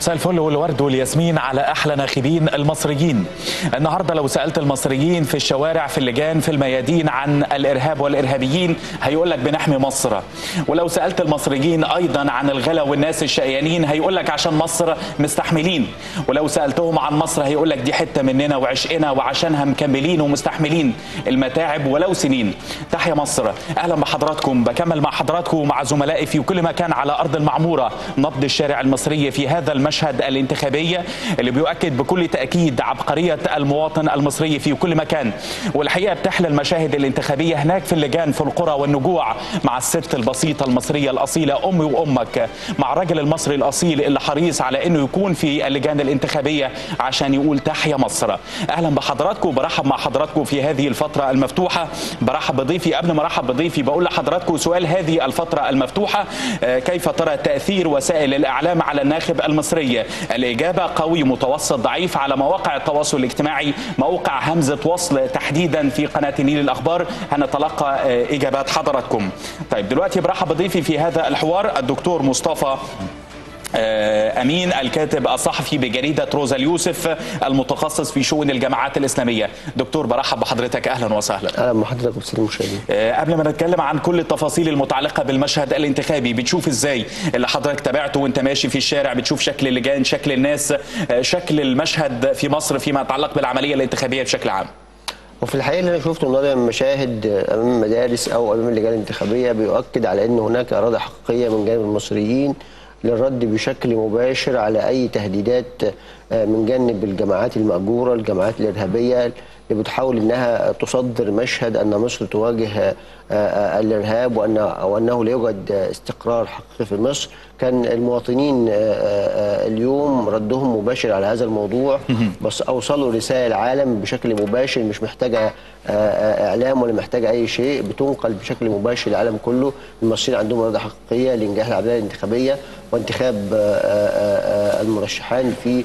مساء الفل والورد والياسمين على احلى ناخبين المصريين. النهارده لو سالت المصريين في الشوارع في اللجان في الميادين عن الارهاب والارهابيين هيقول لك بنحمي مصر. ولو سالت المصريين ايضا عن الغلا والناس الشقيانين هيقول لك عشان مصر مستحملين. ولو سالتهم عن مصر هيقول لك دي حته مننا وعشقنا وعشانها مكملين ومستحملين المتاعب ولو سنين. تحيا مصر. اهلا بحضراتكم بكمل مع حضراتكم ومع زملائي في كل مكان على ارض المعموره نبض الشارع المصري في هذا المشهد الانتخابي اللي بيؤكد بكل تأكيد عبقرية المواطن المصري في كل مكان والحقيقة بتحلى المشاهد الانتخابية هناك في اللجان في القرى والنجوع مع الست البسيطة المصرية الأصيلة أمي وأمك مع الراجل المصري الأصيل اللي حريص على أنه يكون في اللجان الانتخابية عشان يقول تحيا مصر أهلا بحضراتكم برحب مع حضراتكم في هذه الفترة المفتوحة برحب بضيفي قبل ما ارحب بضيفي بقول لحضراتكم سؤال هذه الفترة المفتوحة كيف ترى تأثير وسائل الإعلام على الناخب المصري الإجابة قوي متوسط ضعيف على مواقع التواصل الاجتماعي موقع همزة وصل تحديدا في قناة نيل الأخبار هنتلقى إجابات حضراتكم طيب دلوقتي برحب بضيفي في هذا الحوار الدكتور مصطفى امين الكاتب الصحفي بجريده روزا اليوسف المتخصص في شؤون الجماعات الاسلاميه دكتور برحب بحضرتك اهلا وسهلا اهلا بحضرتك والساده المشاهدين قبل ما نتكلم عن كل التفاصيل المتعلقه بالمشهد الانتخابي بتشوف ازاي اللي حضرتك تابعته وانت ماشي في الشارع بتشوف شكل اللجان شكل الناس شكل المشهد في مصر فيما يتعلق بالعمليه الانتخابيه بشكل عام وفي الحقيقه اللي انا شفته النهارده من مشاهد امام المدارس او امام اللجان الانتخابيه بيؤكد على ان هناك اراده حقيقيه من جانب المصريين للرد بشكل مباشر على اي تهديدات من جانب الجماعات المأجوره، الجماعات الارهابيه اللي بتحاول انها تصدر مشهد ان مصر تواجه الارهاب وان وانه لا يوجد استقرار حقيقي في مصر، كان المواطنين اليوم ردهم مباشر على هذا الموضوع بس اوصلوا رسائل العالم بشكل مباشر مش محتاجه اعلام ولا محتاجه اي شيء بتنقل بشكل مباشر للعالم كله، المصريين عندهم اراده حقيقيه لانجاح العمليه الانتخابيه وانتخاب المرشحان في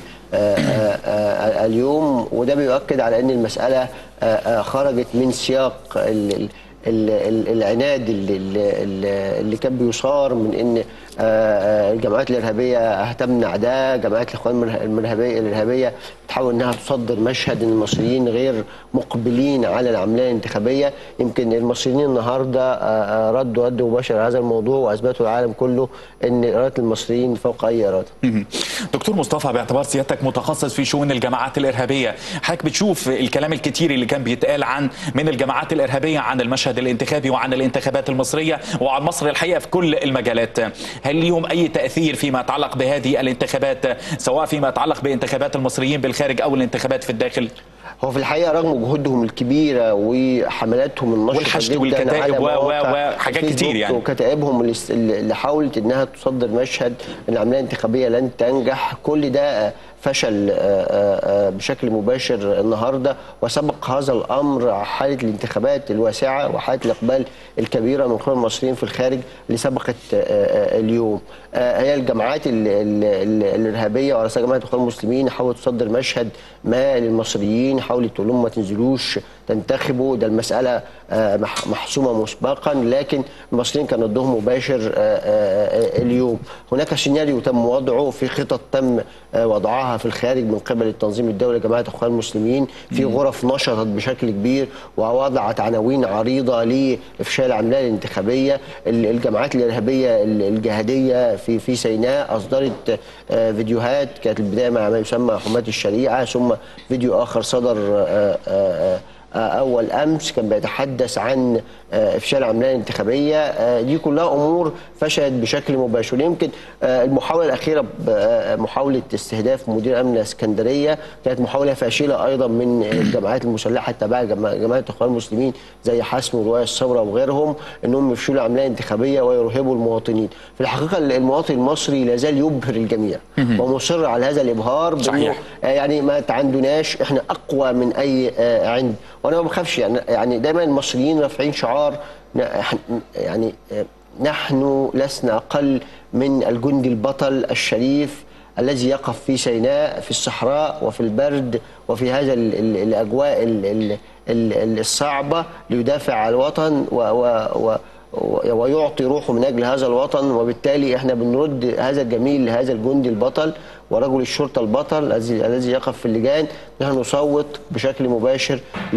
اليوم وده بيؤكد على ان المساله خرجت من سياق ال ال ال العناد اللي, اللي كان بيصار من ان الجماعات الارهابيه هتمنع ده، جماعات الاخوان الارهابيه الارهابيه تحاول انها تصدر مشهد ان المصريين غير مقبلين على العمليه الانتخابيه، يمكن المصريين النهارده ردوا رد مباشر على هذا الموضوع واثبتوا العالم كله ان اراده المصريين فوق اي اراده. دكتور مصطفى باعتبار سيادتك متخصص في شؤون الجماعات الارهابيه، حضرتك بتشوف الكلام الكتير اللي كان بيتقال عن من الجماعات الارهابيه عن المشهد الانتخابي وعن الانتخابات المصريه وعن مصر الحقيقه في كل المجالات، هل ليهم اي تاثير فيما يتعلق بهذه الانتخابات سواء فيما يتعلق بانتخابات المصريين بالخارج او الانتخابات في الداخل؟ هو في الحقيقه رغم جهودهم الكبيره وحملاتهم النشطه والحشد والكتائب وحاجات كتير يعني وكتائبهم اللي حاولت انها تصدر مشهد العمليه الانتخابيه لن تنجح كل ده فشل بشكل مباشر النهارده وسبق هذا الامر حاله الانتخابات الواسعه وحاله الاقبال الكبيره من قبل المصريين في الخارج اللي سبقت اليوم هي الجماعات الارهابيه ورئاسه جماعه الاخوان المسلمين حاولت تصدر مشهد ما للمصريين حاولت تقول لهم ما تنزلوش تنتخبوا ده المساله محسومه مسبقا لكن المصريين كان ردهم مباشر اليوم هناك سيناريو تم وضعه في خطط تم وضعها في الخارج من قبل التنظيم الدولي جماعه الاخوان المسلمين في غرف نشطت بشكل كبير ووضعت عناوين عريضه لافشال العمليه الانتخابيه الجماعات الارهابيه الجهاديه في في سيناء اصدرت فيديوهات كانت البدايه مع ما يسمى حماه الشريعه ثم فيديو اخر صدر اول امس كان بيتحدث عن افشال العمليه الانتخابيه دي كلها امور فشلت بشكل مباشر يمكن المحاوله الاخيره محاوله استهداف مدير امن الاسكندريه كانت محاوله فاشله ايضا من الجماعات المسلحه التابعه جماعه الاخوان المسلمين زي حسم وروايه الثوره وغيرهم انهم يفشلوا العمليه الانتخابيه ويرهبوا المواطنين في الحقيقه المواطن المصري لا زال يبهر الجميع ومصر على هذا الابهار صحيح. يعني ما عندناش احنا اقوى من اي عند وانا ما بخافش يعني يعني دايما المصريين رافعين شعار يعني نحن لسنا اقل من الجندي البطل الشريف الذي يقف في سيناء في الصحراء وفي البرد وفي هذا ال ال الاجواء ال ال ال الصعبه ليدافع عن الوطن و و و ويعطي روحه من اجل هذا الوطن وبالتالي احنا بنرد هذا الجميل لهذا الجندي البطل ورجل الشرطه البطل الذي الذي يقف في اللجان نحن نصوت بشكل مباشر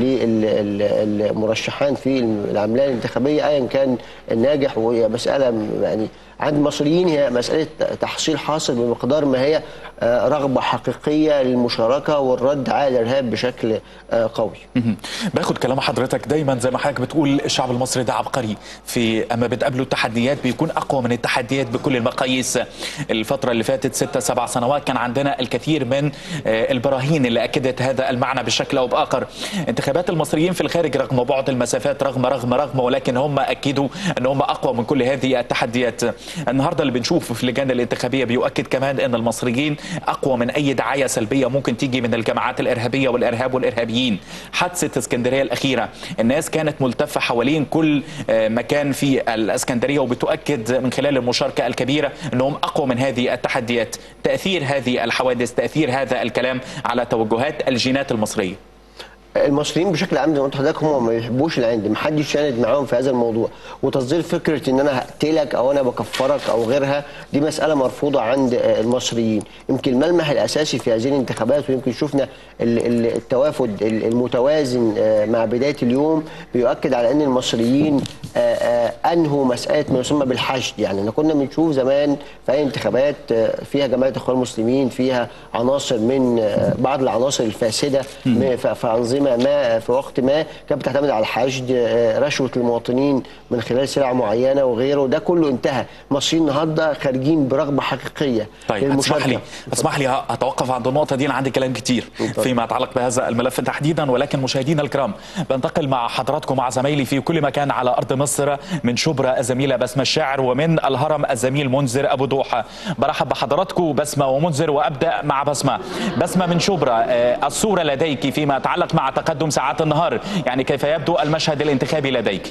للمرشحان في العمليه الانتخابيه ايا كان الناجح وهي مساله يعني عند المصريين هي مساله تحصيل حاصل بمقدار ما هي آه، رغبه حقيقيه للمشاركه والرد على الارهاب بشكل آه، قوي. مهم. باخد كلام حضرتك دايما زي ما حضرتك بتقول الشعب المصري ده عبقري في اما بتقابله التحديات بيكون اقوى من التحديات بكل المقاييس الفتره اللي فاتت ستة سبع سنوات كان عندنا الكثير من آه، البراهين اللي اكدت هذا المعنى بشكل او باخر انتخابات المصريين في الخارج رغم بعد المسافات رغم رغم رغم ولكن هم اكدوا ان هم اقوى من كل هذه التحديات النهارده اللي بنشوفه في اللجان الانتخابيه بيؤكد كمان ان المصريين اقوى من اي دعايه سلبيه ممكن تيجي من الجماعات الارهابيه والارهاب والارهابيين حادثه اسكندريه الاخيره الناس كانت ملتفه حوالين كل آه، مكان في الاسكندريه وبتؤكد من خلال المشاركه الكبيره انهم اقوى من هذه التحديات تاثير هذه الحوادث تاثير هذا الكلام على توجهات الجينات المصريه المصريين بشكل عام زي ما قلت لحضرتك هم ما بيحبوش العند ما حدش يساند معاهم في هذا الموضوع وتصدير فكره ان انا هقتلك او انا بكفرك او غيرها دي مساله مرفوضه عند آه، المصريين يمكن الملمح الاساسي في هذه الانتخابات ويمكن شفنا ال- ال- التوافد ال- المتوازن آه، مع بدايه اليوم بيؤكد على ان المصريين آه، آه، انهوا مساله ما يسمى بالحشد يعني احنا كنا بنشوف زمان في اي انتخابات آه، فيها جماعه اخوان المسلمين فيها عناصر من آه، بعض العناصر الفاسده م- ف- في انظمه ما في وقت ما كانت بتعتمد على الحشد آه، رشوه المواطنين من خلال سلع معينه وغيره ده كله انتهى المصريين النهارده خارجين برغبه حقيقيه طيب اسمح لي اسمح لي هتوقف عند النقطة دي أنا عندي كلام كتير اتفضل. فيما يتعلق بهذا الملف تحديدا ولكن مشاهدينا الكرام بنتقل مع حضراتكم مع زمايلي في كل مكان على أرض مصر من شبرا الزميلة بسمة الشاعر ومن الهرم الزميل منذر أبو دوحة برحب بحضراتكم بسمة ومنذر وأبدأ مع بسمة بسمة من شبرا آه، الصورة لديك فيما يتعلق مع تقدم ساعات النهار يعني كيف يبدو المشهد الانتخابي لديك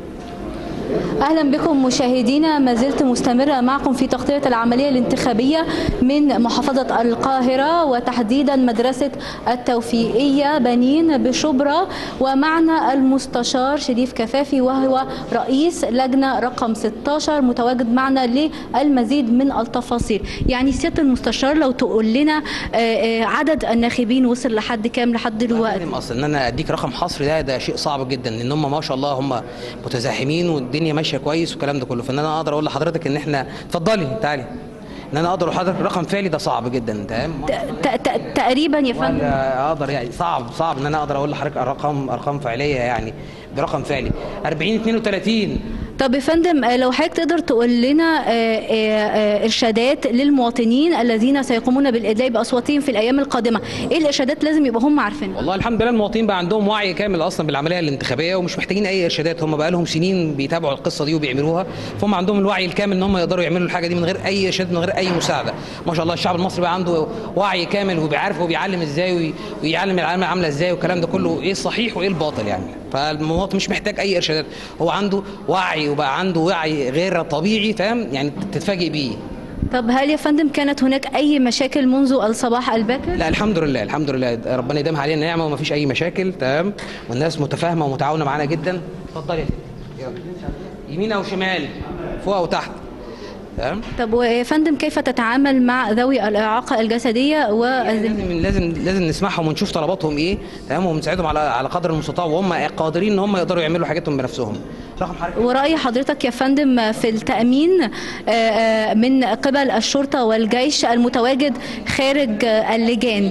اهلا بكم مشاهدينا ما زلت مستمره معكم في تغطيه العمليه الانتخابيه من محافظه القاهره وتحديدا مدرسه التوفيقيه بنين بشبرا ومعنا المستشار شريف كفافي وهو رئيس لجنه رقم 16 متواجد معنا للمزيد من التفاصيل يعني سياده المستشار لو تقول لنا آه، آه، عدد الناخبين وصل لحد كام لحد دلوقتي فاهم اصلا ان انا اديك رقم حصري ده ده شيء صعب جدا لان هم ما شاء الله هم متزاحمين والدنيا ماشيه كويس والكلام ده كله فان انا اقدر اقول لحضرتك ان احنا اتفضلي تعالي ان انا اقدر اقول لحضرتك رقم فعلي ده صعب جدا تمام ت- ت- تقريبا يا فندم ولا اقدر يعني صعب صعب ان انا اقدر اقول لحضرتك ارقام ارقام فعليه يعني برقم فعلي 40 32 طب يا فندم آه، لو حضرتك تقدر تقول لنا آه، آه، آه، ارشادات للمواطنين الذين سيقومون بالادلاء باصواتهم في الايام القادمه، ايه الارشادات لازم يبقى هم عارفينها؟ والله الحمد لله المواطنين بقى عندهم وعي كامل اصلا بالعمليه الانتخابيه ومش محتاجين اي ارشادات هم بقى لهم سنين بيتابعوا القصه دي وبيعملوها فهم عندهم الوعي الكامل ان هم يقدروا يعملوا الحاجه دي من غير اي ارشاد من غير اي مساعده ما شاء الله الشعب المصري بقى عنده وعي كامل وبيعرف وبيعلم ازاي وي- ويعلم العالم عامله ازاي والكلام ده كله ايه الصحيح وايه الباطل يعني فالمواطن مش محتاج اي ارشادات هو عنده وعي وبقى عنده وعي غير طبيعي فاهم يعني تتفاجئ بيه طب هل يا فندم كانت هناك اي مشاكل منذ الصباح الباكر؟ لا الحمد لله الحمد لله ربنا يديمها علينا نعمه وما فيش اي مشاكل تمام والناس متفاهمه ومتعاونه معانا جدا اتفضلي يا ستي يلا يمين او شمال فوق او تحت تمام طب ويا فندم كيف تتعامل مع ذوي الاعاقه الجسديه و لازم لازم لازم نسمعهم ونشوف طلباتهم ايه تمام ونساعدهم على على قدر المستطاع وهم قادرين ان هم يقدروا يعملوا حاجاتهم بنفسهم رقم حضرتك ورأي حضرتك يا فندم في التأمين آه، آه، من قبل الشرطة والجيش المتواجد خارج آه، اللجان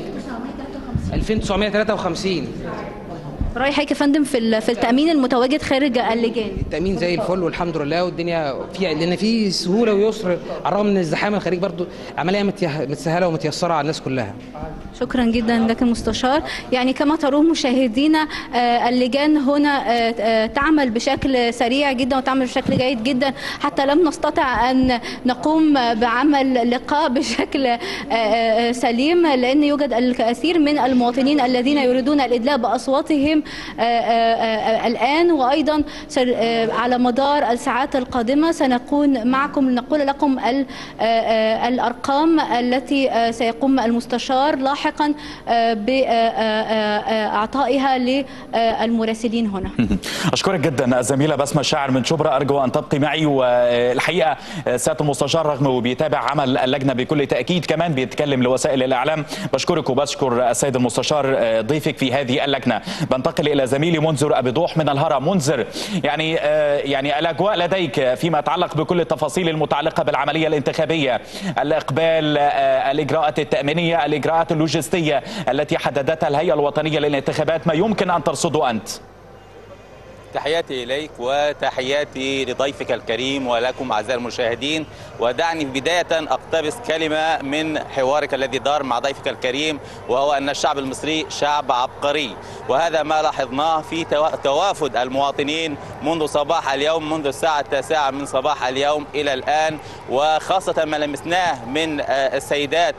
2953 رأي حضرتك يا فندم في ال- في التأمين المتواجد خارج اللجان التامين زي الفل والحمد لله والدنيا فيها لان في سهوله ويسر على الرغم من الزحام الخارجي برضو العمليه متيه- متسهله ومتيسره على الناس كلها شكرا جدا لك المستشار يعني كما ترون مشاهدينا آه، اللجان هنا آه، آه، تعمل بشكل سريع جدا وتعمل بشكل جيد جدا حتى لم نستطع أن نقوم بعمل لقاء بشكل آه، آه، سليم لأن يوجد الكثير من المواطنين الذين يريدون الإدلاء بأصواتهم آه، آه، آه، الآن وأيضا سن- آه، على مدار الساعات القادمة سنكون معكم لنقول لكم ال- آه، آه، الأرقام التي آه، سيقوم المستشار لاحقا بإعطائها للمراسلين هنا اشكرك جدا الزميله بسمه الشاعر من شبرا ارجو ان تبقي معي والحقيقه سياده المستشار رغم بيتابع عمل اللجنه بكل تاكيد كمان بيتكلم لوسائل الاعلام بشكرك وبشكر السيد المستشار ضيفك في هذه اللجنه بنتقل الى زميلي منذر ابي ضوح من الهرم منذر يعني يعني الاجواء لديك فيما يتعلق بكل التفاصيل المتعلقه بالعمليه الانتخابيه الاقبال الاجراءات التامينيه الاجراءات اللوجستيه التي حددتها الهيئه الوطنيه للانتخابات ما يمكن ان ترصده انت تحياتي إليك وتحياتي لضيفك الكريم ولكم أعزائي المشاهدين ودعني بداية أقتبس كلمة من حوارك الذي دار مع ضيفك الكريم وهو أن الشعب المصري شعب عبقري وهذا ما لاحظناه في توافد المواطنين منذ صباح اليوم منذ الساعة التاسعة من صباح اليوم إلى الآن وخاصة ما لمسناه من السيدات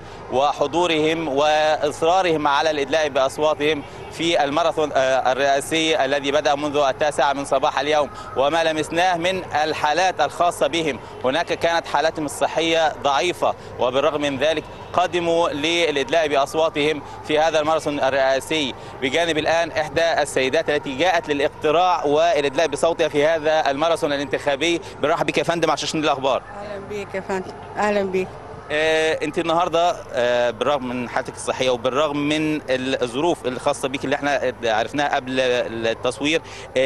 وحضورهم وإصرارهم على الإدلاء بأصواتهم في الماراثون الرئاسي الذي بدأ منذ التاسعة من صباح اليوم وما لمسناه من الحالات الخاصة بهم هناك كانت حالاتهم الصحية ضعيفة وبالرغم من ذلك قدموا للإدلاء بأصواتهم في هذا الماراثون الرئاسي بجانب الآن إحدى السيدات التي جاءت للاقتراع والإدلاء بصوتها في هذا الماراثون الانتخابي بنرحب بك يا فندم على شاشة الأخبار أهلا بيك يا فندم أهلا بيك آه، انت النهارده آه، بالرغم من حالتك الصحيه وبالرغم من الظروف الخاصه بك اللي احنا عرفناها قبل التصوير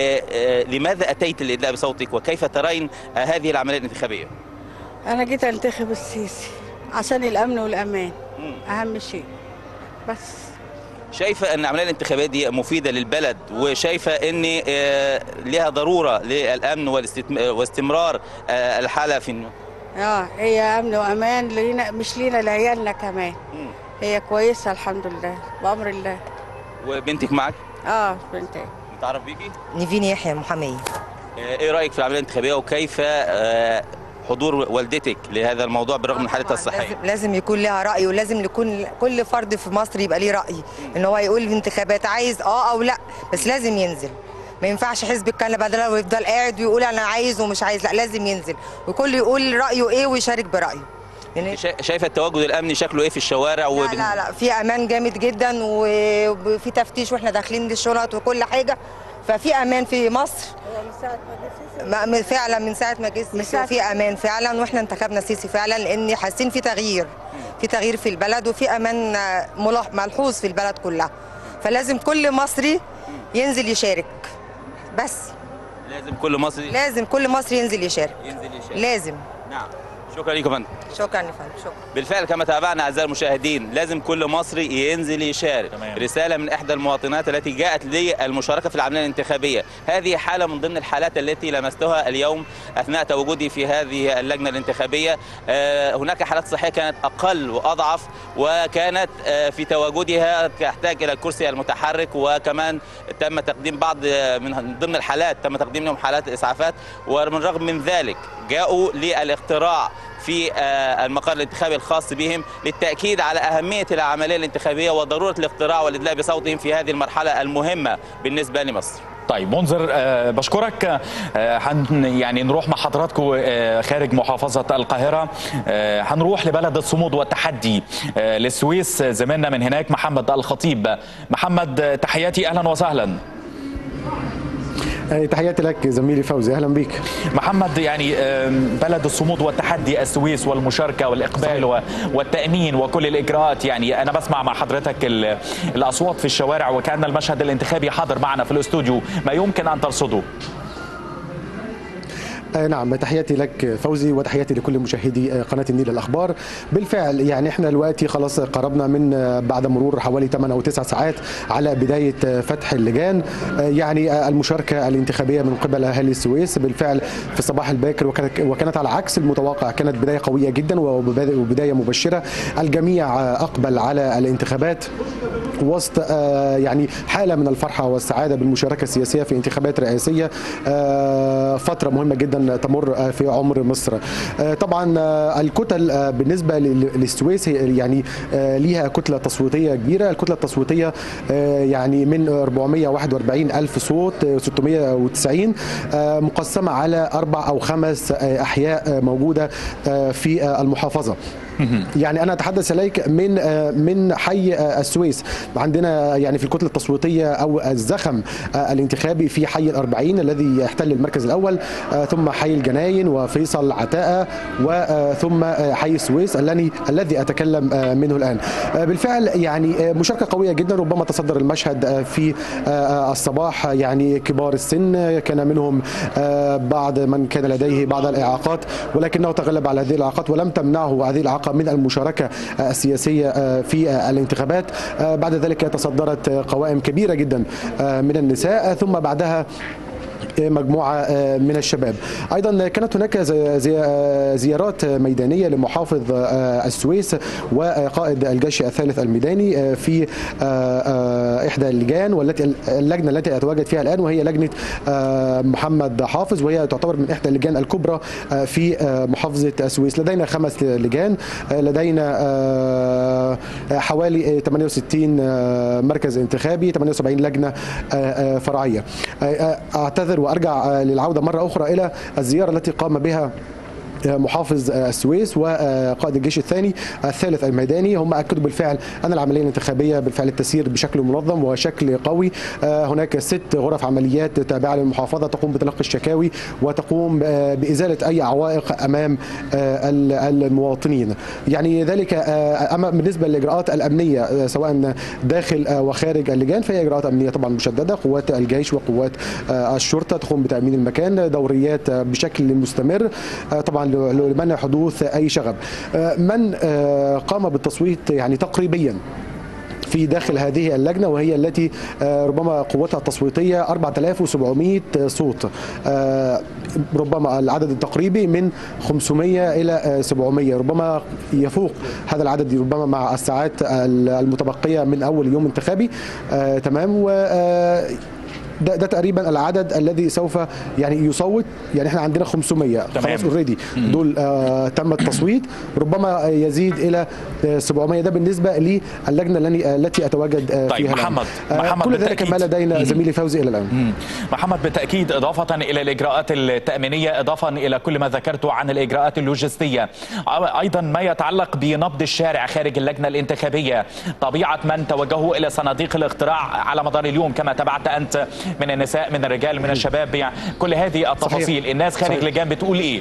آه، لماذا اتيت للادلاء بصوتك وكيف ترين هذه العمليه الانتخابيه؟ أنا جيت أنتخب السيسي عشان الأمن والأمان أهم شيء بس شايفه ان العمليه الانتخابيه دي مفيده للبلد وشايفه ان لها ضروره للامن واستمرار الحاله في اه هي امن وامان لينا مش لينا لعيالنا كمان مم. هي كويسه الحمد لله بامر الله وبنتك معك؟ اه بنتي متعرف بيكي؟ نيفين يحيى محاميه ايه رايك في العمليه الانتخابيه وكيف آه، حضور والدتك لهذا الموضوع بالرغم من حالتها الصحيه؟ لازم, لازم يكون لها راي ولازم يكون كل فرد في مصر يبقى ليه راي ان هو يقول في انتخابات عايز اه او لا بس لازم ينزل ما ينفعش حزب الكنبه بدل ويفضل قاعد ويقول انا عايز ومش عايز لا لازم ينزل وكل يقول رايه ايه ويشارك برايه يعني شايفه التواجد الامني شكله ايه في الشوارع لا وبن... لا لا في امان جامد جدا وفي تفتيش واحنا داخلين الشنط وكل حاجه ففي امان في مصر ما فعلا من ساعه ما جه السيسي في امان فعلا واحنا انتخبنا السيسي فعلا لان حاسين في تغيير في تغيير في البلد وفي امان ملحوظ في البلد كلها فلازم كل مصري ينزل يشارك بس لازم كل مصري لازم كل مصري ينزل يشارك ينزل يشارك لازم نعم شكرا لكم فندم شكرا يا فندم شكرا بالفعل كما تابعنا اعزائي المشاهدين لازم كل مصري ينزل يشارك تمام. رساله من احدى المواطنات التي جاءت للمشاركه في العمليه الانتخابيه هذه حاله من ضمن الحالات التي لمستها اليوم اثناء تواجدي في هذه اللجنه الانتخابيه آه، هناك حالات صحيه كانت اقل واضعف وكانت آه، في تواجدها تحتاج الى الكرسي المتحرك وكمان تم تقديم بعض آه، من ضمن الحالات تم تقديم لهم حالات اسعافات ومن رغم من ذلك جاءوا للاقتراع في آه، المقر الانتخابي الخاص بهم للتأكيد على أهمية العملية الانتخابية وضرورة الاقتراع والإدلاء بصوتهم في هذه المرحلة المهمة بالنسبة لمصر طيب منذر آه، بشكرك آه، هن يعني نروح مع حضراتكم آه، خارج محافظة القاهرة آه، هنروح لبلد الصمود والتحدي آه، للسويس زميلنا من هناك محمد الخطيب محمد آه، تحياتي أهلا وسهلا آه، تحياتي لك زميلي فوزي اهلا بيك محمد يعني آم، بلد الصمود والتحدي السويس والمشاركة والإقبال و- والتأمين وكل الإجراءات يعني أنا بسمع مع حضرتك ال- الأصوات في الشوارع وكأن المشهد الانتخابي حاضر معنا في الاستوديو ما يمكن أن ترصده آه، نعم تحياتي لك فوزي وتحياتي لكل مشاهدي آه، قناه النيل الاخبار بالفعل يعني احنا دلوقتي خلاص قربنا من آه، بعد مرور حوالي 8 او 9 ساعات على بدايه آه، فتح اللجان آه، يعني آه، المشاركه الانتخابيه من قبل اهالي السويس بالفعل في الصباح الباكر وكانت وكانت على عكس المتوقع كانت بدايه قويه جدا وبدايه وبداية مبشره الجميع آه، اقبل على الانتخابات وسط آه، يعني حاله من الفرحه والسعاده بالمشاركه السياسيه في انتخابات رئاسيه آه، فتره مهمه جدا ايضا تمر في عمر مصر طبعا الكتل بالنسبه للسويس يعني ليها كتله تصويتيه كبيره الكتله التصويتيه يعني من 441 الف صوت 690 مقسمه على اربع او خمس احياء موجوده في المحافظه يعني انا اتحدث اليك من من حي السويس عندنا يعني في الكتله التصويتيه او الزخم الانتخابي في حي الأربعين الذي يحتل المركز الاول ثم حي الجناين وفيصل عتاقه وثم حي السويس الذي الذي اتكلم منه الان بالفعل يعني مشاركه قويه جدا ربما تصدر المشهد في الصباح يعني كبار السن كان منهم بعض من كان لديه بعض الاعاقات ولكنه تغلب على هذه الاعاقات ولم تمنعه هذه الاعاقه من المشاركه السياسيه في الانتخابات بعد ذلك تصدرت قوائم كبيره جدا من النساء ثم بعدها مجموعة من الشباب أيضا كانت هناك زيارات ميدانية لمحافظ السويس وقائد الجيش الثالث الميداني في إحدى اللجان والتي اللجنة التي أتواجد فيها الآن وهي لجنة محمد حافظ وهي تعتبر من إحدى اللجان الكبرى في محافظة السويس لدينا خمس لجان لدينا حوالي 68 مركز انتخابي 78 لجنة فرعية أعتذر وارجع للعوده مره اخرى الى الزياره التي قام بها محافظ السويس وقائد الجيش الثاني الثالث الميداني هم اكدوا بالفعل ان العمليه الانتخابيه بالفعل تسير بشكل منظم وشكل قوي هناك ست غرف عمليات تابعه للمحافظه تقوم بتلقي الشكاوي وتقوم بازاله اي عوائق امام المواطنين يعني ذلك اما بالنسبه للاجراءات الامنيه سواء داخل وخارج اللجان فهي اجراءات امنيه طبعا مشدده قوات الجيش وقوات الشرطه تقوم بتامين المكان دوريات بشكل مستمر طبعا لمنع حدوث اي شغب من قام بالتصويت يعني تقريبا في داخل هذه اللجنه وهي التي ربما قوتها التصويتيه 4700 صوت ربما العدد التقريبي من 500 الى 700 ربما يفوق هذا العدد ربما مع الساعات المتبقيه من اول يوم انتخابي تمام و ده, ده تقريبا العدد الذي سوف يعني يصوت يعني احنا عندنا 500 خلاص اوريدي دول آه تم التصويت ربما يزيد الى 700 ده بالنسبه للجنه التي اتواجد آه طيب فيها محمد آه محمد كل ذلك ما لدينا زميلي فوزي الى الان مم. محمد بالتاكيد اضافه الى الاجراءات التامينيه اضافه الى كل ما ذكرته عن الاجراءات اللوجستيه ايضا ما يتعلق بنبض الشارع خارج اللجنه الانتخابيه طبيعه من توجهوا الى صناديق الاقتراع على مدار اليوم كما تابعت انت من النساء من الرجال من الشباب يعني كل هذه التفاصيل صحيح. الناس خارج صحيح. لجان بتقول ايه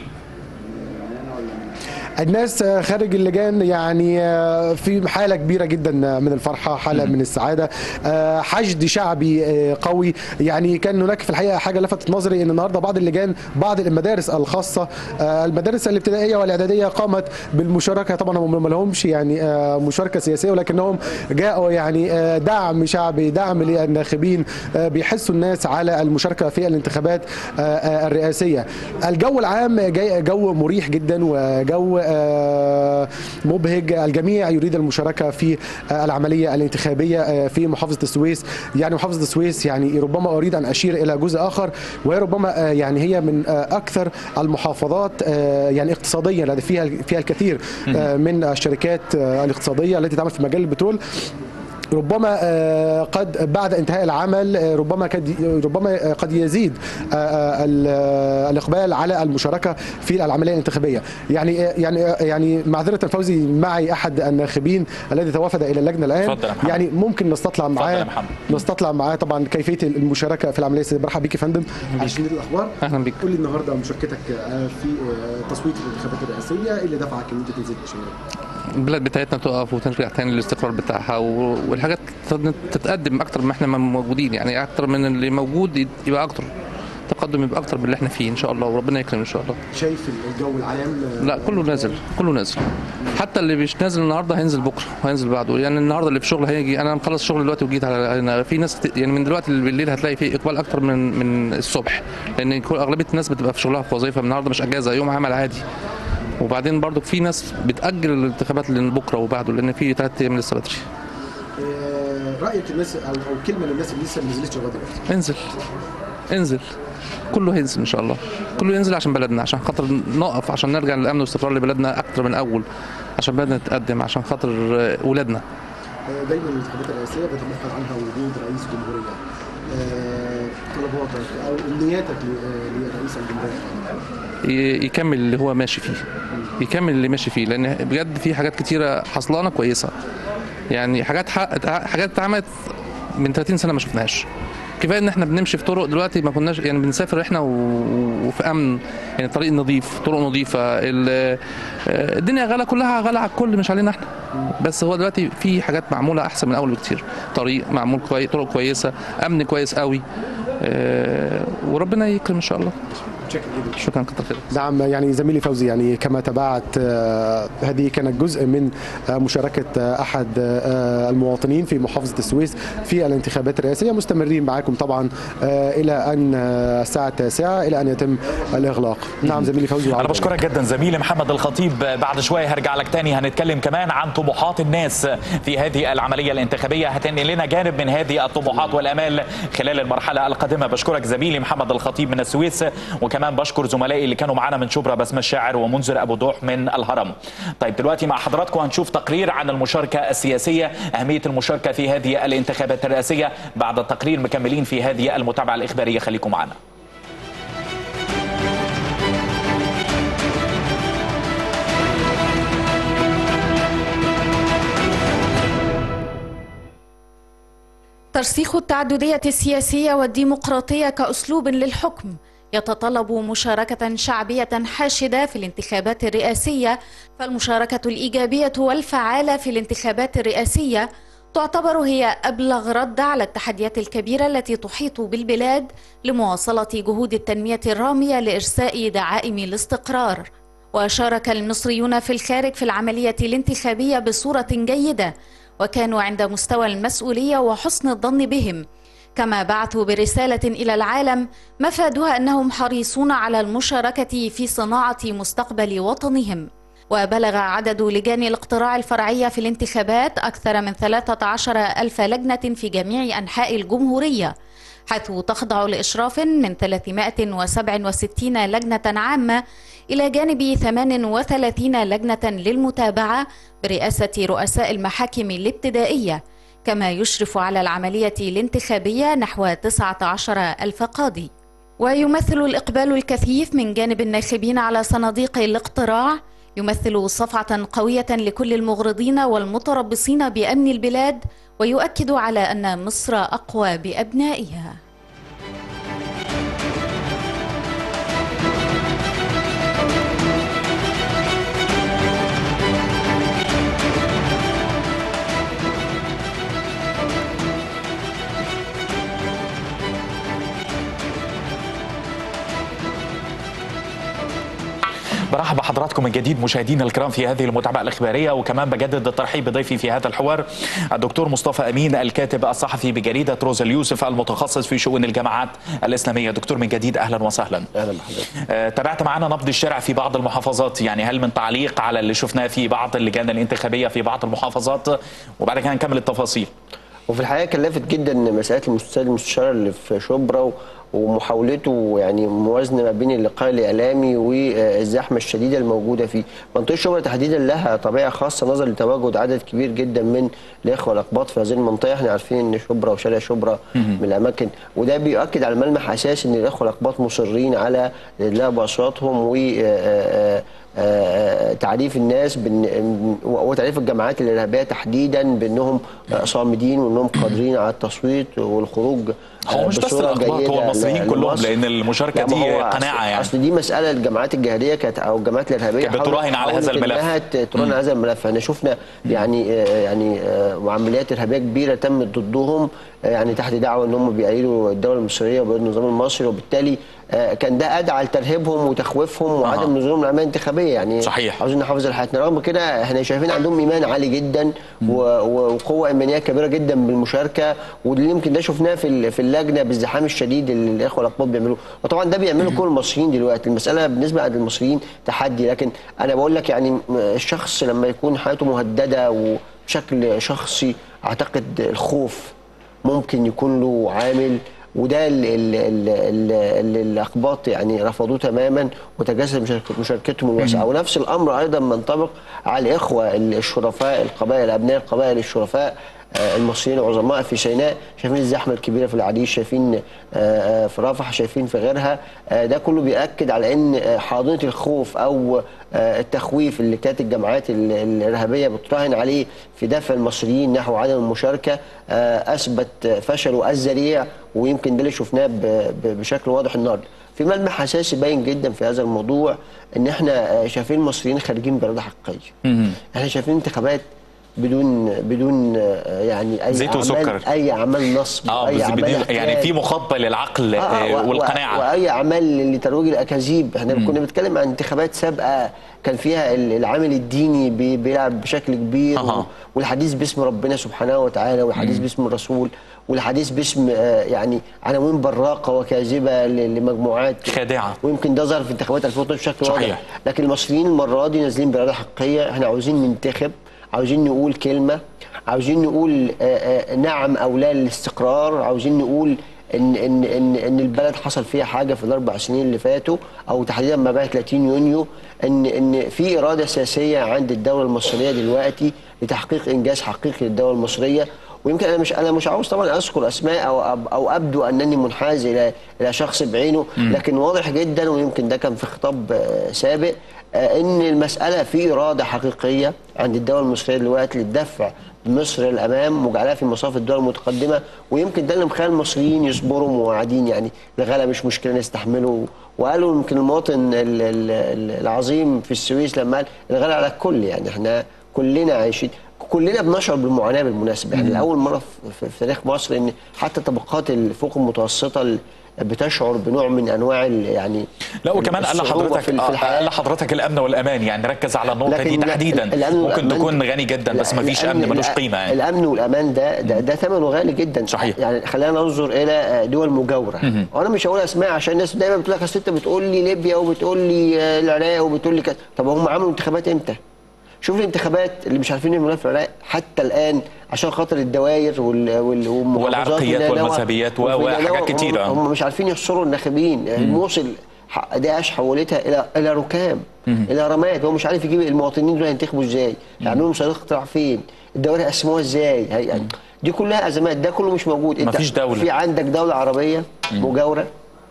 الناس خارج اللجان يعني في حاله كبيره جدا من الفرحه حاله من السعاده حشد شعبي قوي يعني كان هناك في الحقيقه حاجه لفتت نظري ان النهارده بعض اللجان بعض المدارس الخاصه المدارس الابتدائيه والاعداديه قامت بالمشاركه طبعا هم ما لهمش يعني مشاركه سياسيه ولكنهم جاءوا يعني دعم شعبي دعم للناخبين بيحسوا الناس على المشاركه في الانتخابات الرئاسيه الجو العام جاي جو مريح جدا وجو مبهج الجميع يريد المشاركه في العمليه الانتخابيه في محافظه السويس يعني محافظه السويس يعني ربما اريد ان اشير الى جزء اخر وهي ربما يعني هي من اكثر المحافظات يعني اقتصاديا التي فيها فيها الكثير من الشركات الاقتصاديه التي تعمل في مجال البترول ربما قد بعد انتهاء العمل ربما قد ربما قد يزيد الاقبال على المشاركه في العمليه الانتخابيه يعني يعني يعني معذره فوزي معي احد الناخبين الذي توافد الى اللجنه الان يعني ممكن نستطلع معاه نستطلع معاه طبعا كيفيه المشاركه في العمليه برحب بيك يا فندم عشان الاخبار اهلا بيك قول لي النهارده مشاركتك في تصويت الانتخابات الرئاسيه ايه اللي دفعك ان انت تنزل تشارك البلد بتاعتنا تقف وترجع تاني للاستقرار بتاعها والحاجات تتقدم اكتر ما احنا موجودين يعني اكتر من اللي موجود يبقى اكتر التقدم يبقى اكتر من اللي احنا فيه ان شاء الله وربنا يكرم ان شاء الله شايف الجو العام لا كله نازل كله نازل حتى اللي مش نازل النهارده هينزل بكره وهينزل بعده يعني النهارده اللي في شغل هيجي انا مخلص شغل دلوقتي وجيت على في ناس يعني من دلوقتي بالليل هتلاقي في اقبال اكتر من من الصبح لان اغلبيه الناس بتبقى في شغلها في وظيفه النهارده مش اجازه يوم عمل عادي وبعدين برضو في ناس بتاجل الانتخابات لبكره وبعده لان في ثلاث ايام لسه بدري رايك الناس او او كلمه للناس اللي لسه ما نزلتش لغايه دلوقتي انزل انزل كله هينزل ان شاء الله كله ينزل عشان بلدنا عشان خاطر نقف عشان نرجع للامن والاستقرار لبلدنا اكتر من الاول عشان بلدنا تتقدم عشان خاطر آه، ولادنا دايما الانتخابات الرئاسيه بيتمثل عنها وجود رئيس جمهوريه آه، طلباتك او امنياتك ل- لرئيس الجمهوريه ي- يكمل اللي هو ماشي فيه يكمل اللي ماشي فيه لان بجد في حاجات كتيره حصلانه كويسه يعني حاجات حق حاجات اتعملت من 30 سنه ما شفناهاش كفايه ان احنا بنمشي في طرق دلوقتي ما كناش يعني بنسافر احنا و- وفي امن يعني طريق نظيف طرق نظيفه ال- آه، الدنيا غلا كلها غلا على الكل مش علينا احنا بس هو دلوقتي في حاجات معموله احسن من الاول بكتير طريق معمول كويس طرق كويسه امن كويس قوي آه، وربنا يكرم ان شاء الله شكرا كتر خيرك نعم يعني زميلي فوزي يعني كما تابعت آه، هذه كانت جزء من آه، مشاركة آه، أحد آه، المواطنين في محافظة السويس في الانتخابات الرئاسية مستمرين معاكم طبعا آه، إلى أن آه، الساعة التاسعة إلى أن يتم الإغلاق نعم زميلي فوزي انا وعودة بشكرك جدا زميلي محمد الخطيب بعد شويه هرجع لك تاني هنتكلم كمان عن طموحات الناس في هذه العمليه الانتخابيه هتنقل لنا جانب من هذه الطموحات والامال خلال المرحله القادمه بشكرك زميلي محمد الخطيب من السويس وكمان بشكر زملائي اللي كانوا معانا من شبرا بسمه الشاعر ومنذر ابو دوح من الهرم طيب دلوقتي مع حضراتكم هنشوف تقرير عن المشاركه السياسيه اهميه المشاركه في هذه الانتخابات الرئاسيه بعد التقرير مكملين في هذه المتابعه الاخباريه خليكم معنا ترسيخ التعددية السياسية والديمقراطية كأسلوب للحكم يتطلب مشاركة شعبية حاشدة في الانتخابات الرئاسية فالمشاركة الإيجابية والفعالة في الانتخابات الرئاسية تعتبر هي أبلغ رد على التحديات الكبيرة التي تحيط بالبلاد لمواصلة جهود التنمية الرامية لإرساء دعائم الاستقرار وشارك المصريون في الخارج في العملية الانتخابية بصورة جيدة وكانوا عند مستوى المسؤولية وحسن الظن بهم كما بعثوا برسالة إلى العالم مفادها أنهم حريصون على المشاركة في صناعة مستقبل وطنهم وبلغ عدد لجان الاقتراع الفرعية في الانتخابات أكثر من 13 ألف لجنة في جميع أنحاء الجمهورية حيث تخضع لإشراف من 367 لجنة عامة إلى جانب 38 لجنة للمتابعة برئاسة رؤساء المحاكم الابتدائية كما يشرف على العملية الانتخابية نحو 19 ألف قاضي ويمثل الإقبال الكثيف من جانب الناخبين على صناديق الاقتراع يمثل صفعة قوية لكل المغرضين والمتربصين بأمن البلاد ويؤكد على أن مصر أقوى بأبنائها برحب بحضراتكم من جديد مشاهدينا الكرام في هذه المتابعه الاخباريه وكمان بجدد الترحيب بضيفي في هذا الحوار الدكتور مصطفى امين الكاتب الصحفي بجريده روز اليوسف المتخصص في شؤون الجامعات الاسلاميه دكتور من جديد اهلا وسهلا اهلا بحضرتك آه، تابعت معنا نبض الشارع في بعض المحافظات يعني هل من تعليق على اللي شفناه في بعض اللجان الانتخابيه في بعض المحافظات وبعد كده نكمل التفاصيل وفي الحقيقه كان لافت جدا مساله المستشار المستشار اللي في شبرا و- ومحاولته يعني موازنه ما بين اللقاء الاعلامي والزحمه الشديده الموجوده فيه. منطقه شبرا تحديدا لها طبيعه خاصه نظرا لتواجد عدد كبير جدا من الاخوه الاقباط في هذه المنطقه، احنا عارفين ان شبرا وشارع شبرا من الاماكن وده بيؤكد على ملمح اساسي ان الاخوه الاقباط مصرين على الادلاء باصواتهم و آه، آه، تعريف الناس بن وتعريف الجماعات الارهابيه تحديدا بانهم آه، صامدين وانهم قادرين على التصويت والخروج هو مش بس بصورة الاقباط جيدة هو المصريين ل- كلهم لمصر. لان المشاركه لا، ما دي هو قناعه أصل- يعني اصل دي مساله الجماعات الجهاديه كانت او الجماعات الارهابيه كانت بتراهن على حاولت هذا الملف. انها ت- تراهن على هذا الملف احنا شفنا يعني آه، يعني آه، عمليات ارهابيه كبيره تمت ضدهم آه، يعني تحت دعوه ان هم بيأيدوا الدوله المصريه وبيأيدوا النظام المصري وبالتالي آه، كان ده ادعى لترهيبهم وتخويفهم وعدم نزولهم العمليه الانتخابيه يعني صحيح. عاوزين نحافظ على حياتنا رغم كده احنا شايفين عندهم ايمان عالي جدا و- و- وقوه ايمانيه كبيره جدا بالمشاركه واللي يمكن ده شفناه في ال- في اللجنه بالزحام الشديد اللي الاخوه الاقباط بيعملوه وطبعا ده بيعمله كل المصريين دلوقتي المساله بالنسبه عند المصريين تحدي لكن انا بقول لك يعني الشخص لما يكون حياته مهدده وبشكل شخصي اعتقد الخوف ممكن يكون له عامل وده اللي, اللي, اللي, اللي الاقباط يعني رفضوه تماما وتجسد مشارك- مشاركتهم الواسعه ونفس الامر ايضا منطبق على الاخوه الشرفاء القبائل ابناء القبائل الشرفاء آه، المصريين العظماء في سيناء شايفين الزحمه الكبيره في العريش شايفين آه، آه، في رفح شايفين في غيرها آه، ده كله بياكد على ان آه، حاضنه الخوف او آه، التخويف اللي كانت الجماعات ال- الارهابيه بتراهن عليه في دفع المصريين نحو عدم المشاركه آه، اثبت فشله الذريع ويمكن ده اللي شفناه ب- ب- بشكل واضح النهارده في ملمح اساسي باين جدا في هذا الموضوع ان احنا آه، شايفين المصريين خارجين باراده حقيقيه احنا شايفين انتخابات بدون بدون آه، يعني اي زيت اعمال وسكر. اي اعمال نصب اه اي بس اعمال بدي- احتيال. يعني في مخاطبه للعقل آه و- والقناعه و- واي اعمال لترويج الاكاذيب احنا كنا بنتكلم عن انتخابات سابقه كان فيها ال- العامل الديني بي- بيلعب بشكل كبير أها. و- والحديث باسم ربنا سبحانه وتعالى والحديث باسم الرسول والحديث باسم آه، يعني عناوين براقه وكاذبه ل- لمجموعات خادعه ويمكن ده ظهر في انتخابات 2012 بشكل صحيح. واضح لكن المصريين المره دي نازلين باراده حقيقيه احنا عاوزين ننتخب عاوزين نقول كلمه عاوزين نقول آه، آه، نعم او لا للاستقرار عاوزين نقول ان ان ان ان البلد حصل فيها حاجه في الاربع سنين اللي فاتوا او تحديدا ما بعد 30 يونيو ان ان في اراده سياسيه عند الدوله المصريه دلوقتي لتحقيق انجاز حقيقي للدوله المصريه ويمكن انا مش انا مش عاوز طبعا اذكر اسماء او أب- او ابدو انني منحاز الى الى شخص بعينه لكن واضح جدا ويمكن ده كان في خطاب آه، سابق آه، ان المساله في اراده حقيقيه عند الدوله المصريه دلوقتي للدفع مصر للامام وجعلها في مصاف الدول المتقدمه ويمكن ده اللي مخلي المصريين يصبروا وقاعدين يعني الغلا مش مشكله نستحمله وقالوا يمكن المواطن ال- ال- ال- العظيم في السويس لما قال الغلا على الكل يعني احنا كلنا عايشين كلنا بنشعر بالمعاناه بالمناسبه يعني لاول مره في, في, في تاريخ مصر ان حتى طبقات الفوق المتوسطه ال- بتشعر بنوع من انواع ال- يعني لا وكمان قال الصعوبة لحضرتك في- في آه، الحياة. قال لحضرتك الامن والامان يعني ركز على النقطه دي لكن لا- تحديدا الأمن ممكن والأمان- تكون غني جدا بس ما فيش الأمن- امن ملوش لا، قيمه يعني الامن والامان ده ده, ده ثمنه غالي جدا صحيح. يعني خلينا ننظر الى دول مجاوره وانا مش هقول اسماء عشان الناس دايما بتقول لك اصل انت بتقول لي ليبيا وبتقول لي آه، العراق وبتقول لي كذا طب هم عملوا انتخابات امتى؟ شوف الانتخابات اللي مش عارفين يعملوها في العراق حتى الان عشان خاطر الدوائر وال وال والمحافظات والعرقيات والنانوة والمذهبيات و- والنانوة. وحاجات هم- كتيرة. هم مش عارفين يحصروا الناخبين الموصل ح- داعش حولتها الى الى ركام الى رماد هو مش عارف يجيب المواطنين دول ينتخبوا ازاي يعملوا لهم صناديق اقتراع فين الدوائر قسموها ازاي هي- يعني دي كلها ازمات ده كله مش موجود انت مفيش دولة. في عندك دوله عربيه مجاوره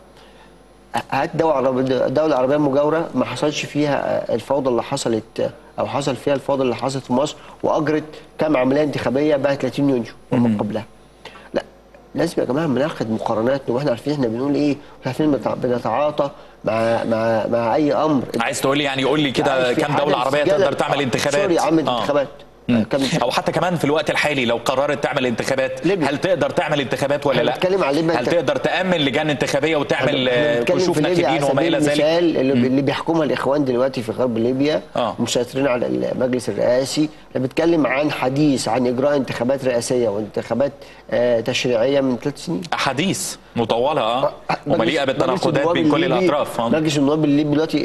هات دولة عربية دولة عربية مجاورة ما حصلش فيها الفوضى اللي حصلت أو حصل فيها الفوضى اللي حصلت في مصر وأجرت كام عملية انتخابية بعد 30 يونيو وما قبلها. لا لازم يا جماعة بناخد مقارنات واحنا عارفين احنا بنقول إيه عارفين بنتع- بنتعاطى مع مع مع أي أمر عايز تقول لي يعني قول لي كده عارف في كام دوله حدث عربيه جدل. تقدر تعمل آه، انتخابات سوري عملت آه. انتخابات مم. كم انتخابات؟ او حتى كمان في الوقت الحالي لو قررت تعمل انتخابات ليبيا. هل تقدر تعمل انتخابات ولا احنا لا بنتكلم عن ليبيا هل أنت- تقدر تامن لجان انتخابيه وتعمل احنا آه، بنتكلم كشوف في ليبيا ناخبين على وما سبيل الى ذلك المثال اللي, اللي بيحكمها الاخوان دلوقتي في غرب ليبيا آه. مسيطرين على المجلس الرئاسي احنا بنتكلم عن حديث عن اجراء انتخابات رئاسيه وانتخابات آه تشريعيه من ثلاث سنين احاديث مطوله اه ومليئه مجلس- بالتناقضات مجلس النواب بين كل الليبي- الاطراف آه. مجلس النواب الليبي دلوقتي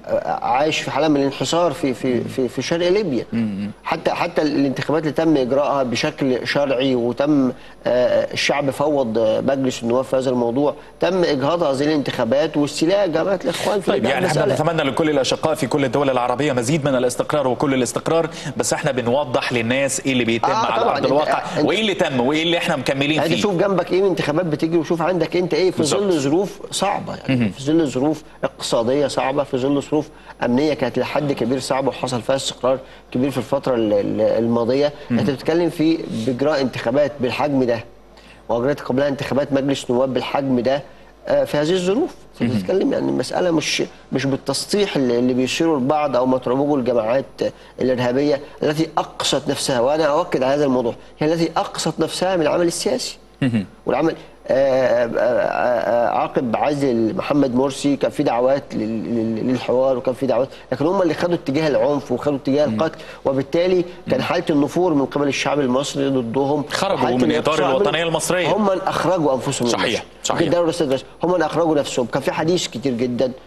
عايش في حاله من الانحصار في في في, في شرق ليبيا حتى حتى الانتخابات اللي تم اجراءها بشكل شرعي وتم آه، الشعب فوض آه، مجلس النواب في هذا الموضوع تم اجهاض هذه الانتخابات واستيلاء جماعه الاخوان في طيب ليبيا يعني احنا المسألة. نتمنى لكل الاشقاء في كل الدول العربيه مزيد من الاستقرار وكل الاستقرار بس احنا بنوضح للناس ايه اللي بيتم آه، على طبعاً. ارض أنت- الواقع أنت- وايه اللي تم وايه اللي احنا مكملين يعني فيه شوف جنبك ايه من انتخابات بتجري وشوف عندك انت ايه في بالظبط. ظل ظروف صعبه يعني في ظل ظروف اقتصاديه صعبه في ظل ظروف امنيه كانت لحد كبير صعبه وحصل فيها استقرار كبير في الفتره ال- ال- الماضيه انت بتتكلم في باجراء انتخابات بالحجم ده واجريت قبلها انتخابات مجلس نواب بالحجم ده آه، في هذه الظروف أنت بتتكلم يعني المساله مش مش بالتسطيح اللي اللي بيشيره البعض او ما تروجه الجماعات الارهابيه التي اقصت نفسها وانا اؤكد على هذا الموضوع هي التي اقصت نفسها من العمل السياسي والعمل آه، آه، آه، آه، عقب عزل محمد مرسي كان في دعوات لل- لل- للحوار وكان في دعوات لكن هم اللي خدوا اتجاه العنف وخدوا اتجاه القتل وبالتالي كان حاله النفور من قبل الشعب المصري ضدهم خرجوا وحالة من إطار الانقسام الوطنية المصرية. هم من اخرجوا انفسهم من صحيح، مصر. صحيح. يمكن ده الرئيس الرئيس. هم من اخرجوا نفسهم كان في حديث كتير جدا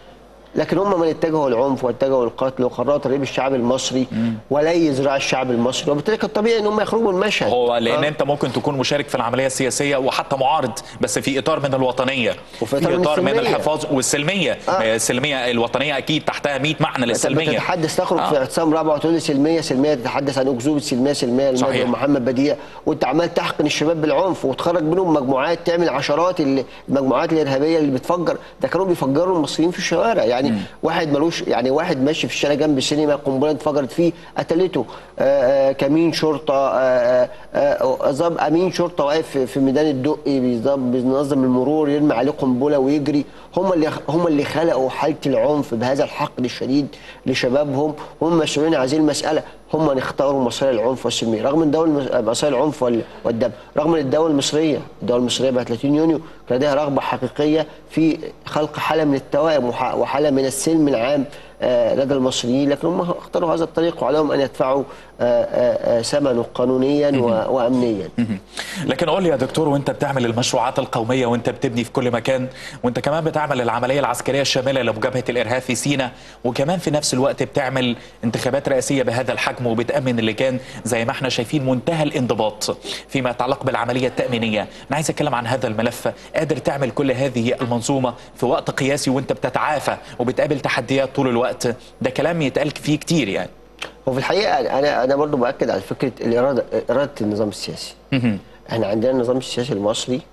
لكن هم من اتجهوا للعنف واتجهوا للقتل وقرروا ترهيب الشعب المصري ولا ذراع الشعب المصري وبالتالي كان طبيعي ان هم يخرجوا من المشهد هو لان آه. انت ممكن تكون مشارك في العمليه السياسيه وحتى معارض بس في اطار من الوطنيه وفي إطار من اطار من السلمية. الحفاظ والسلميه آه. السلميه الوطنيه اكيد تحتها 100 معنى للسلميه تتحدث تخرج آه. في اعتصام رابعه وتقول لي سلميه سلميه تتحدث عن اكذوبه سلميه سلميه المدعو صحيح. محمد بديع وانت عمال تحقن الشباب بالعنف وتخرج منهم مجموعات تعمل عشرات ال- المجموعات الارهابيه اللي بتفجر ده كانوا بيفجروا المصريين في الشوارع يعني واحد ملوش يعني واحد ماشي في الشارع جنب السينما قنبله انفجرت فيه قتلته آه، آه، كمين شرطه آه، آه، آه، ضاب امين شرطه واقف في- في ميدان الدقي بيظب- بينظم المرور يرمي عليه قنبله ويجري هم اللي هم اللي خلقوا حاله العنف بهذا الحقد الشديد لشبابهم هم مسؤولين عن هذه المساله هم اللي اختاروا مسار العنف والسلميه رغم ان دول مسار العنف وال- والدم رغم ان الدوله المصريه الدوله المصريه بعد 30 يونيو كان لديها رغبه حقيقيه في خلق حاله من التوائم وح- وحاله من السلم العام آه، لدى المصريين لكن هم اختاروا هذا الطريق وعليهم ان يدفعوا آه، آه، آه، ثمنه قانونيا و- وامنيا لكن قول لي يا دكتور وانت بتعمل المشروعات القوميه وانت بتبني في كل مكان وانت كمان بتعمل العمليه العسكريه الشامله لمجابهه الارهاب في سيناء وكمان في نفس الوقت بتعمل انتخابات رئاسيه بهذا الحجم وبتامن اللجان زي ما احنا شايفين منتهى الانضباط فيما يتعلق بالعمليه التامينيه انا عايز اتكلم عن هذا الملف قادر تعمل كل هذه المنظومه في وقت قياسي وانت بتتعافى وبتقابل تحديات طول الوقت ده كلام يتقال فيه كتير يعني وفي الحقيقه انا انا برضو باكد على فكره الاراده اراده النظام السياسي مهم. احنا عندنا النظام السياسي المصري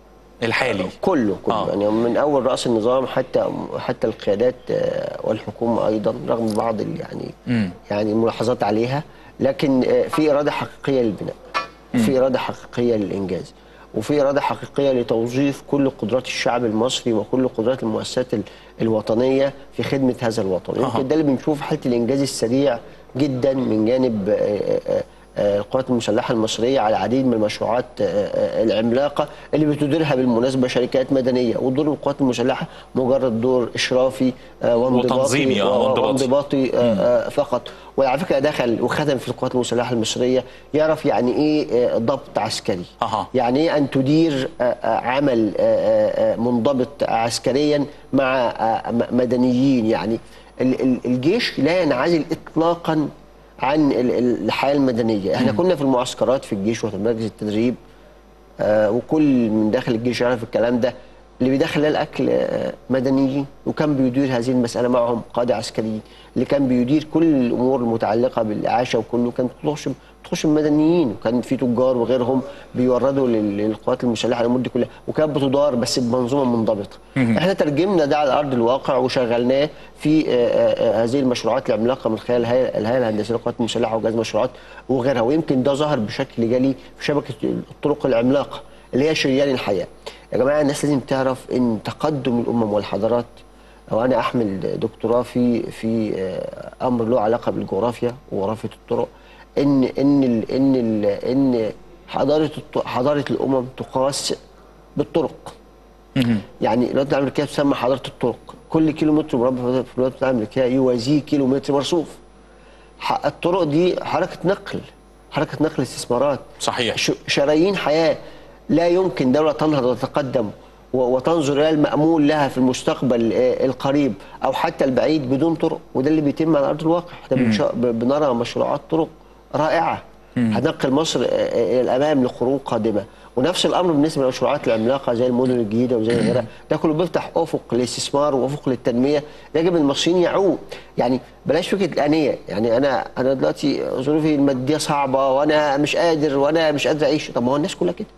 الحالي كله كله آه. آه. يعني من اول راس النظام حتى حتى القيادات آه، والحكومه ايضا رغم بعض ال- يعني مم. يعني الملاحظات عليها لكن آه، في اراده حقيقيه للبناء وفي اراده حقيقيه للانجاز وفي اراده حقيقيه لتوظيف كل قدرات الشعب المصري وكل قدرات المؤسسات ال- الوطنيه في خدمه هذا الوطن أها. يمكن ده اللي بنشوف حاله الانجاز السريع جدا من جانب آه، آه، آه، القوات المسلحه المصريه على العديد من المشروعات آه، آه، العملاقه اللي بتديرها بالمناسبه شركات مدنيه ودور القوات المسلحه مجرد دور اشرافي آه، وانضباطي وتنظيمي، آه، و- وانضباطي. وانضباطي آه، آه، فقط وعلى فكره دخل وخدم في القوات المسلحه المصريه يعرف يعني ايه آه، ضبط عسكري أها. يعني ايه ان تدير آه، آه، عمل آه، آه، آه، منضبط عسكريا مع آه، م- مدنيين يعني ال- ال- الجيش لا ينعزل اطلاقا عن ال- ال- الحياه المدنيه احنا كنا في المعسكرات في الجيش وفي مراكز التدريب آه، وكل من داخل الجيش يعرف الكلام ده اللي بيدخل الاكل آه، مدنيين وكان بيدير هذه المساله معهم قاده عسكريين اللي كان بيدير كل الامور المتعلقه بالاعاشه وكله كانت تخش تخش من مدنيين وكان في تجار وغيرهم بيوردوا لل- للقوات المسلحه الامور دي كلها وكانت بتدار بس بمنظومه منضبطه احنا ترجمنا ده على ارض الواقع وشغلناه في آه، آه، آه، هذه المشروعات العملاقه من خلال الهيئه الهيئة الهندسيه للقوات المسلحه وجهاز مشروعات وغيرها ويمكن ده ظهر بشكل جلي في شبكه الطرق العملاقه اللي هي شريان الحياه يا جماعه الناس لازم تعرف ان تقدم الامم والحضارات وانا احمل دكتوراه في في آه، امر له علاقه بالجغرافيا وجغرافيا الطرق ان ان ال ان ال ان حضاره الط- حضاره الامم تقاس بالطرق يعني الولايات المتحده الامريكيه تسمى حضاره الطرق كل كيلو متر مربع في الولايات المتحده الامريكيه يوازيه كيلو متر مرصوف ح- الطرق دي حركه نقل حركه نقل استثمارات صحيح ش- شرايين حياه لا يمكن دوله تنهض وتتقدم و- وتنظر الى المامول لها في المستقبل آه، القريب او حتى البعيد بدون طرق وده اللي بيتم على ارض الواقع احنا بنشا- ب- بنرى مشروعات طرق رائعه هتنقل مصر آه، آه، الى الامام لقرون قادمه ونفس الامر بالنسبه للمشروعات العملاقه زي المدن الجديده وزي غيرها ده كله بيفتح افق للاستثمار وافق للتنميه يجب المصريين يعود يعني بلاش فكره الانيه يعني انا انا دلوقتي ظروفي الماديه صعبه وانا مش قادر وانا مش قادر اعيش طب ما هو الناس كلها كده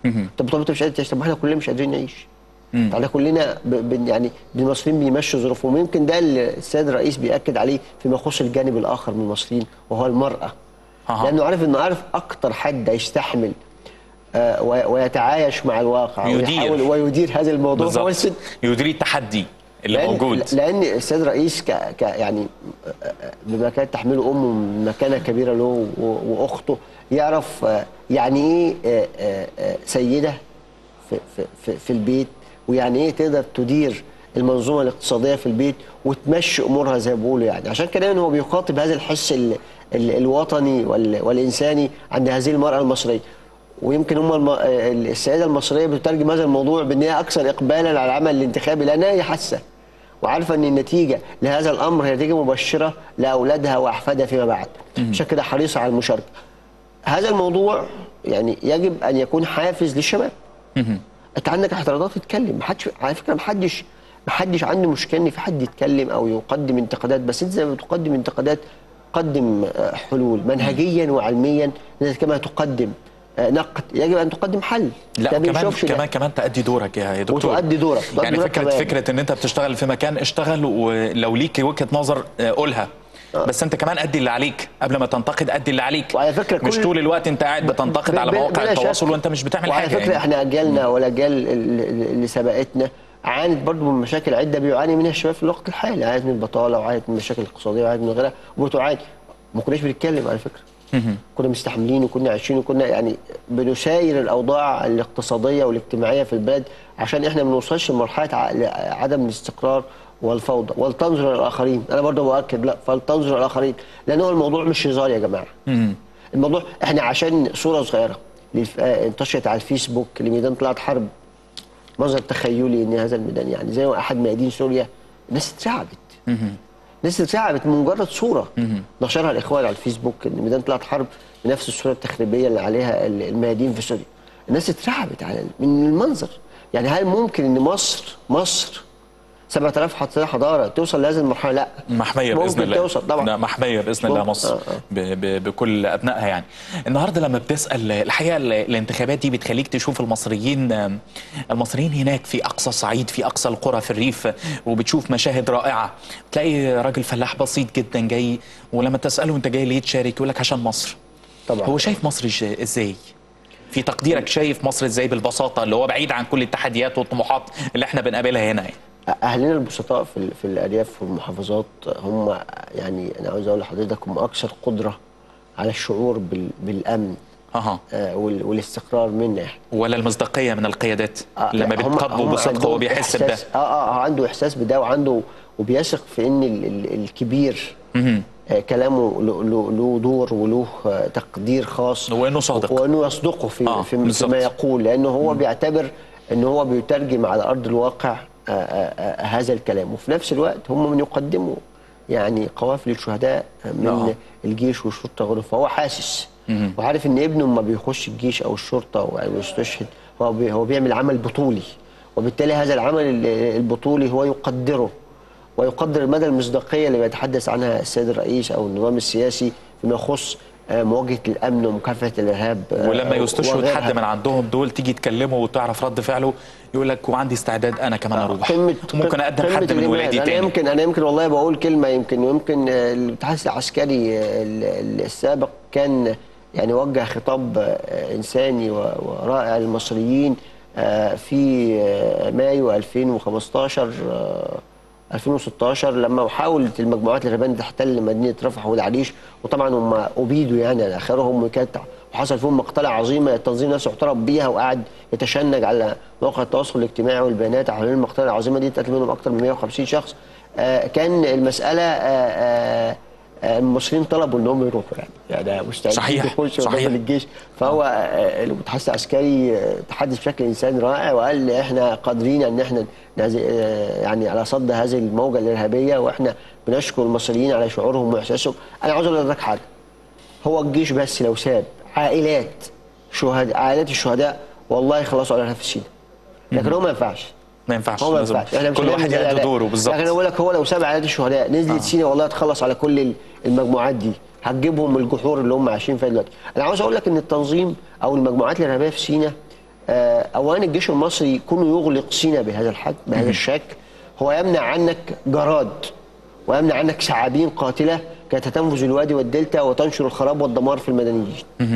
طب طب انت مش قادر تعيش طب ما احنا كلنا مش قادرين نعيش احنا كلنا ب... ب... يعني المصريين بيمشوا ظروفهم يمكن ده اللي السيد الرئيس بياكد عليه فيما يخص الجانب الاخر من المصريين وهو المراه أها. لانه عارف انه عارف اكتر حد يستحمل آه وي- ويتعايش مع الواقع يدير. ويحاول ويدير هذا الموضوع هو بالظبط الست يدير التحدي اللي لأن موجود لان السيد الرئيس ك... ك... يعني بما كانت تحمله امه من مكانه كبيره له و... واخته يعرف آه، يعني ايه آه، آه، آه، سيده في, في, في, في البيت ويعني ايه تقدر تدير المنظومه الاقتصاديه في البيت وتمشي امورها زي ما بيقولوا يعني عشان كده هو بيخاطب هذا الحس ال... ال... الوطني وال... والانساني عند هذه المراه المصريه ويمكن هم الم... السيده المصريه بتترجم هذا الموضوع بان هي اكثر اقبالا على العمل الانتخابي لانها هي حاسه وعارفه ان النتيجه لهذا الامر هي نتيجه مبشره لاولادها واحفادها فيما بعد عشان كده حريصه على المشاركه هذا الموضوع يعني يجب ان يكون حافز للشباب انت عندك اعتراضات تتكلم محدش على فكره محدش محدش عنده مشكله ان في حد يتكلم او يقدم انتقادات بس انت زي ما بتقدم انتقادات قدم آه، حلول منهجيا وعلميا انت كما تقدم آه، نقد يجب ان تقدم حل لا ده كمان بنشوفش ده. كمان كمان تأدي دورك يا يا دكتور وتؤدي دورك تؤدي يعني دورك فكره كمان. فكره ان انت بتشتغل في مكان اشتغل ولو ليك وجهه نظر آه، قولها بس انت كمان ادي اللي عليك قبل ما تنتقد ادي اللي عليك وعلى فكره مش كل- طول الوقت انت قاعد بتنتقد على ب- ب- مواقع بلا شك. التواصل وانت مش بتعمل وعلى حاجه فكره يعني. احنا اجيالنا والاجيال ال- ال- اللي سبقتنا عانت برضو من مشاكل عده بيعاني منها الشباب في الوقت الحالي عانت من البطاله وعانت من المشاكل الاقتصاديه وعانت من غيرها وبتعاني ما كناش بنتكلم على فكره كنا مستحملين وكنا عايشين وكنا يعني بنساير الاوضاع الاقتصاديه والاجتماعيه في البلد عشان احنا ما نوصلش لمرحله ع- عدم الاستقرار والفوضى ولتنظر الاخرين انا برضه باكد لا فلتنظر الاخرين لان هو الموضوع مش هزار يا جماعه الموضوع احنا عشان صوره صغيره للف- آه، انتشرت على الفيسبوك لميدان طلعت حرب منظر تخيلي ان هذا الميدان يعني زي ما احد ميادين سوريا الناس اترعبت الناس اترعبت من مجرد صوره نشرها الاخوان على الفيسبوك ان ميدان طلعت حرب بنفس الصوره التخريبيه اللي عليها ال- الميادين في سوريا الناس اترعبت على من المنظر يعني هل ممكن ان مصر مصر 7000 حضاره حضاره توصل لهذه المرحله لا محميه ممكن باذن الله توصل طبعا لا، محميه باذن الله ممكن. مصر آه، آه. ب ب بكل ابنائها يعني النهارده لما بتسال الحقيقه ال- الانتخابات دي بتخليك تشوف المصريين آم، المصريين هناك في اقصى الصعيد في اقصى القرى في الريف وبتشوف مشاهد رائعه تلاقي راجل فلاح بسيط جدا جاي ولما تساله انت جاي ليه تشارك يقول لك عشان مصر طبعا هو شايف مصر إج- ازاي في تقديرك شايف مصر ازاي بالبساطه اللي هو بعيد عن كل التحديات والطموحات اللي احنا بنقابلها هنا يعني. اهلنا البسطاء في ال- في الارياف والمحافظات هم يعني انا عاوز اقول لحضرتك هم اكثر قدره على الشعور بال- بالامن اها آه، وال- والاستقرار منا احنا ولا المصداقيه من القيادات آه، لما لا، هم- بتقابله هم بصدق عندهم هو بيحس بده إحساس- اه اه عنده احساس بده وعنده وبيثق في ان ال- ال- الكبير مهم. آه كلامه له- له له دور وله آه تقدير خاص وانه صادق وانه يصدقه في آه، في بالظبط. فيما يقول لانه هو بيعتبر ان هو بيترجم على ارض الواقع آه، آه، آه، هذا الكلام وفي نفس الوقت هم من يقدموا يعني قوافل الشهداء من آه. الجيش والشرطه وغيره فهو حاسس مهم. وعارف ان ابنه لما بيخش الجيش او الشرطه او يستشهد هو بي هو بيعمل عمل بطولي وبالتالي هذا العمل ال- البطولي هو يقدره ويقدر مدى المصداقيه اللي بيتحدث عنها السيد الرئيس او النظام السياسي فيما يخص آه، مواجهه الامن ومكافحه الارهاب آه، ولما يستشهد وغيرها. حد من عندهم دول تيجي تكلمه وتعرف رد فعله يقول لك وعندي استعداد انا كمان اروح قمة ممكن اقدم قمة حد من الإيمان. ولادي انا تاني يمكن انا يمكن والله بقول كلمه يمكن يمكن آه، الاتحاد العسكري آه، ال- ال- السابق كان يعني وجه خطاب آه، انساني و- ورائع للمصريين آه، في آه، مايو 2015 آه، 2016 لما حاولت المجموعات الارهابيه تحتل مدينه رفح والعريش وطبعا هم ابيدوا يعني على اخرهم وكانت وحصل فيهم مقتله عظيمه التنظيم نفسه اعترف بيها وقعد يتشنج على مواقع التواصل الاجتماعي والبيانات حوالين المقتله العظيمه دي اتقتل منهم اكثر من 150 شخص آه، كان المساله آه، آه، آه، المصريين طلبوا ان هم يروحوا يعني يعني مستعدين صحيح، يخشوا صحيح. داخل الجيش فهو آه، المتحدث العسكري آه، تحدث بشكل انساني رائع وقال احنا قادرين ان احنا نعز- آه، يعني على صد هذه الموجه الارهابيه واحنا بنشكر المصريين على شعورهم واحساسهم انا عاوز اقول لحضرتك حاجه هو الجيش بس لو ساب عائلات شهداء عائلات الشهداء والله يخلصوا على الارهاب في سينا لكن هو ما ينفعش ما ينفعش هو ما لازم ينفعش احنا مش كل هنعمل واحد زي يأدي العراق. دوره بالظبط لكن اقول لك هو لو ساب عائلات الشهداء نزلت آه. سينا والله تخلص على كل المجموعات دي هتجيبهم من الجحور اللي هم عايشين فيها دلوقتي انا عاوز اقول لك ان التنظيم او المجموعات الارهابيه في سينا آه، اولا الجيش المصري يكون يغلق سينا بهذا الحجم بهذا الشكل هو يمنع عنك جراد ويمنع عنك ثعابين قاتله كانت تنفذ الوادي والدلتا وتنشر الخراب والدمار في المدنيين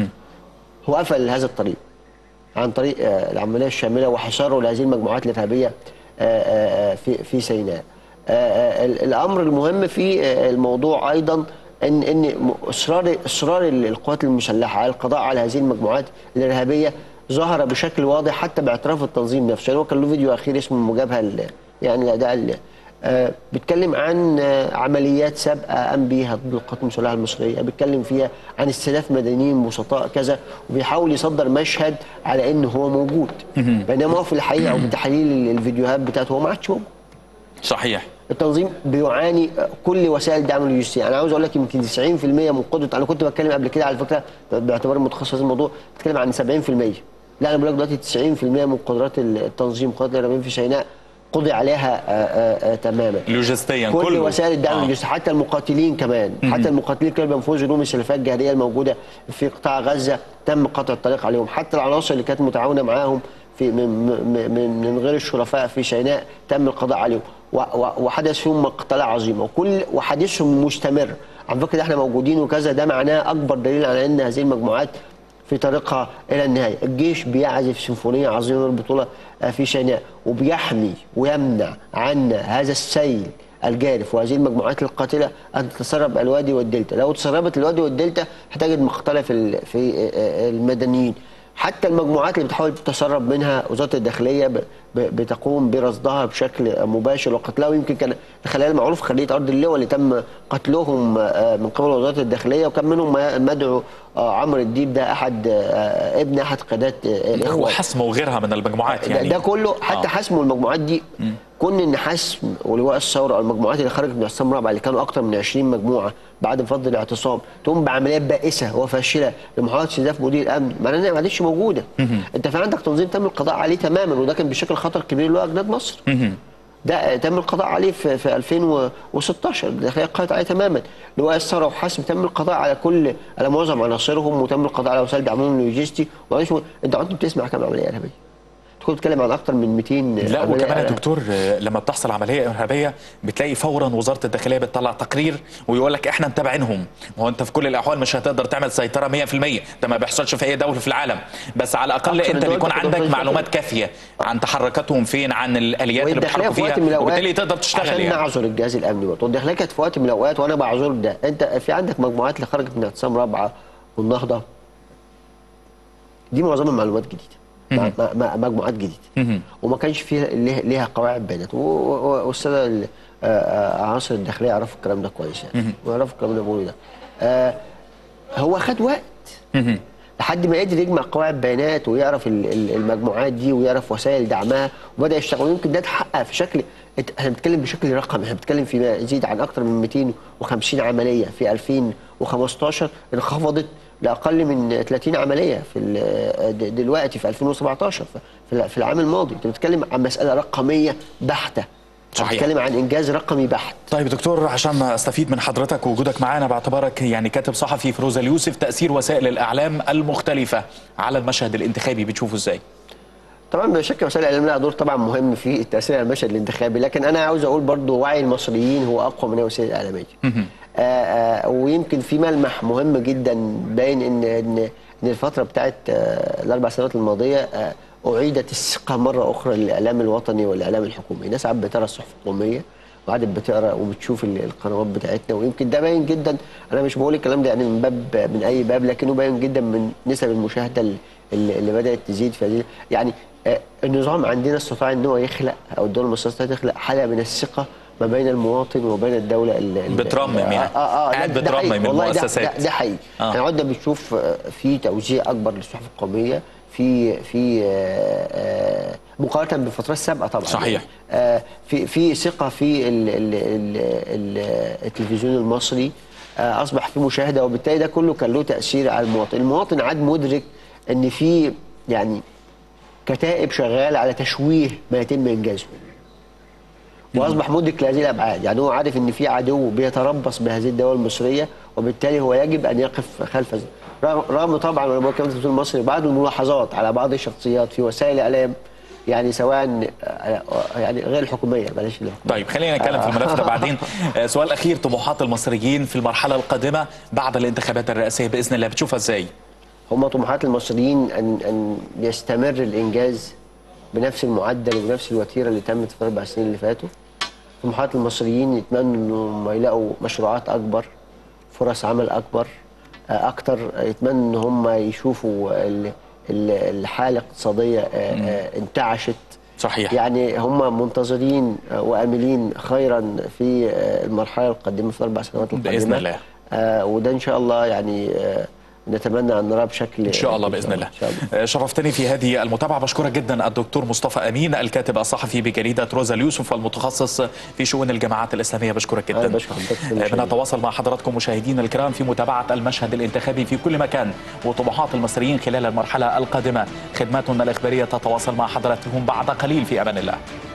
هو قفل هذا الطريق عن طريق آه، العمليه الشامله وحصاره لهذه المجموعات الارهابيه آه، آه، آه، في في سيناء. آه، آه، ال- الامر المهم في آه، الموضوع ايضا ان ان م- اصرار اصرار ال- القوات المسلحه على القضاء على هذه المجموعات الارهابيه ظهر بشكل واضح حتى باعتراف التنظيم نفسه، يعني هو كان له فيديو اخير اسمه المجابهه ال- يعني الاداء ال- آه، بيتكلم عن آه، عمليات سابقه قام بيها ضد القوات المسلحه المصريه، بيتكلم فيها عن استهداف مدنيين بسطاء كذا وبيحاول يصدر مشهد على انه هو موجود بينما هو في الحقيقه وبتحليل ال- الفيديوهات بتاعته هو ما عادش موجود صحيح التنظيم بيعاني كل وسائل الدعم اللوجستي انا عاوز اقول لك يمكن 90% من قدره انا كنت بتكلم قبل كده على فكره باعتباري متخصص الموضوع بتكلم عن 70% لا انا بقول لك دلوقتي 90% من قدرات التنظيم قدرات الارهابيين في سيناء قضي عليها آآ آآ تماما لوجستيا كل كله. وسائل الدعم آه. اللوجستي حتى المقاتلين كمان مم. حتى المقاتلين كانوا بينفذوا لهم السلفات الجهاديه الموجوده في قطاع غزه تم قطع الطريق عليهم حتى العناصر اللي كانت متعاونه معاهم في من من من غير الشرفاء في سيناء تم القضاء عليهم و- و- وحدث فيهم مقتلة عظيمه وكل وحديثهم مستمر على فكره احنا موجودين وكذا ده معناه اكبر دليل على ان هذه المجموعات في طريقها الى النهايه، الجيش بيعزف سيمفونيه عظيمه البطوله في سيناء وبيحمي ويمنع عنا هذا السيل الجارف وهذه المجموعات القاتله ان تتسرب الوادي والدلتا، لو تسربت الوادي والدلتا هتجد مقتله في ال- في المدنيين. حتى المجموعات اللي بتحاول تتسرب منها وزاره الداخليه ب- ب- بتقوم برصدها بشكل مباشر وقتلها ويمكن كان الخلال معروف خليه ارض اللواء اللي تم قتلهم آه، من قبل وزاره الداخليه وكان منهم مدعو آه، عمرو الديب ده احد آه، ابن احد قادات آه، الاخوان وحسم وغيرها من المجموعات ده, يعني ده كله حتى آه. حسم المجموعات دي كون ان حسم ولواء الثوره او المجموعات اللي خرجت من اعتصام رابعه اللي كانوا اكثر من 20 مجموعه بعد فض الاعتصام تقوم بعمليات بائسه وفاشله لمحاوله استهداف مدير الامن معناه انها ما عادتش موجوده انت في عندك تنظيم تم القضاء عليه تماما وده كان بشكل خطر كبير اللي هو اجناد مصر ده تم القضاء عليه في, في 2016 الداخليه قضت عليه تماما لواء الثوره وحسم تم القضاء على كل على معظم عناصرهم وتم القضاء على وسائل دعمهم اللوجستي ومعلش انت كنت بتسمع كام عمليه ارهابيه؟ انت كنت بتتكلم عن اكثر من 200 لا عملية وكمان يا إرهابية. دكتور آه، لما بتحصل عمليه ارهابيه بتلاقي فورا وزاره الداخليه بتطلع تقرير ويقول لك احنا متابعينهم ما هو انت في كل الاحوال مش هتقدر تعمل سيطره 100% ده ما بيحصلش في اي دوله في العالم بس على الاقل أكثر انت الدول بيكون بتقدر عندك تسيطر. معلومات كافيه عن تحركاتهم فين عن الاليات اللي والداخليه بيتحركوا في وقت فيها من الاوقات وبالتالي تقدر تشتغل عشان يعني نعذر الجهاز الامني برضه والداخليه كانت في وقت من الاوقات وانا بعذر ده انت في عندك مجموعات اللي خرجت من اعتصام رابعه والنهضه دي معظمها معلومات جديده مع- مع- مع- مجموعات جديده وما كانش فيها ليها ليها قواعد بيانات و- و- والساده ال- آه، آه، عناصر الداخليه يعرفوا الكلام ده كويس يعني ويعرفوا الكلام اللي بقوله ده آه، هو خد وقت لحد ما قدر يجمع قواعد بيانات ويعرف ال- ال- المجموعات دي ويعرف وسائل دعمها وبدا يشتغل ويمكن ده اتحقق في شكل ات- احنا بنتكلم بشكل رقمي احنا بنتكلم في ما يزيد عن اكثر من 250 عمليه في 2015 انخفضت لاقل من 30 عمليه في ال- د- دلوقتي في 2017 ف- في ال- في العام الماضي انت بتتكلم عن مساله رقميه بحته صحيح. بتتكلم عن انجاز رقمي بحت طيب دكتور عشان استفيد من حضرتك ووجودك معانا باعتبارك يعني كاتب صحفي فيروز اليوسف تاثير وسائل الاعلام المختلفه على المشهد الانتخابي بتشوفه ازاي؟ طبعا بلا شك وسائل الاعلام لها دور طبعا مهم في التاثير على المشهد الانتخابي لكن انا عاوز اقول برضو وعي المصريين هو اقوى من الوسائل الاعلاميه آه آه ويمكن في ملمح مهم جدا باين ان ان ان الفتره بتاعت آه الاربع سنوات الماضيه آه اعيدت الثقه مره اخرى للاعلام الوطني والاعلام الحكومي الناس عاد بتقرا الصحف القوميه وقعدت بتقرا وبتشوف ال- القنوات بتاعتنا ويمكن ده باين جدا انا مش بقول الكلام ده يعني من باب من اي باب لكنه باين جدا من نسب المشاهده ال- اللي اللي بدات تزيد في هذه يعني آه، النظام عندنا استطاع ان هو يخلق او الدوله المصريه استطاعت تخلق حاله من الثقه ما بين المواطن وبين الدوله ال- ال- بترمم يعني. اه اه, آه قاعد ده- ده بترمم حقيقي. والله ده- المؤسسات. ده, ده حقيقي آه. احنا عدنا بنشوف آه، في توزيع اكبر للصحف القوميه في في آه، آه، مقارنه بالفترات السابقه طبعا صحيح. آه، في في ثقه في ال ال ال ال التلفزيون المصري آه، اصبح في مشاهده وبالتالي ده كله كان له تاثير على المواطن المواطن عاد مدرك ان في يعني كتائب شغاله على تشويه ما يتم انجازه واصبح مدرك لهذه الابعاد يعني هو عارف ان في عدو بيتربص بهذه الدوله المصريه وبالتالي هو يجب ان يقف خلف ذلك. رغم رغم طبعا وانا بقول كلام التلفزيون المصري بعض الملاحظات على بعض الشخصيات في وسائل الاعلام يعني سواء آه، يعني غير الحكوميه بلاش الحكوميه طيب خلينا نتكلم في الملف ده بعدين آه، سؤال اخير طموحات المصريين في المرحله القادمه بعد الانتخابات الرئاسيه باذن الله بتشوفها ازاي؟ هم طموحات المصريين ان ان يستمر الانجاز بنفس المعدل وبنفس الوتيره اللي تمت في الاربع سنين اللي فاتوا. طموحات المصريين يتمنوا انهم يلاقوا مشروعات اكبر، فرص عمل اكبر، آه، اكتر يتمنوا ان هم يشوفوا ال- ال- الحاله الاقتصاديه آه، آه، انتعشت صحيح يعني هم منتظرين آه، واملين خيرا في آه، المرحله القادمه في الاربع سنوات القادمه بإذن الله. آه وده ان شاء الله يعني آه نتمنى ان نراه بشكل ان شاء الله باذن الله إن شاء الله. آه، شرفتني في هذه المتابعه بشكرك جدا الدكتور مصطفى امين الكاتب الصحفي بجريده روزا اليوسف والمتخصص في شؤون الجماعات الاسلاميه بشكرك أنا جدا بشكر حضرتك في آه، المشاهدة. بنتواصل مع حضراتكم مشاهدينا الكرام في متابعه المشهد الانتخابي في كل مكان وطموحات المصريين خلال المرحله القادمه خدماتنا الاخباريه تتواصل مع حضراتكم بعد قليل في امان الله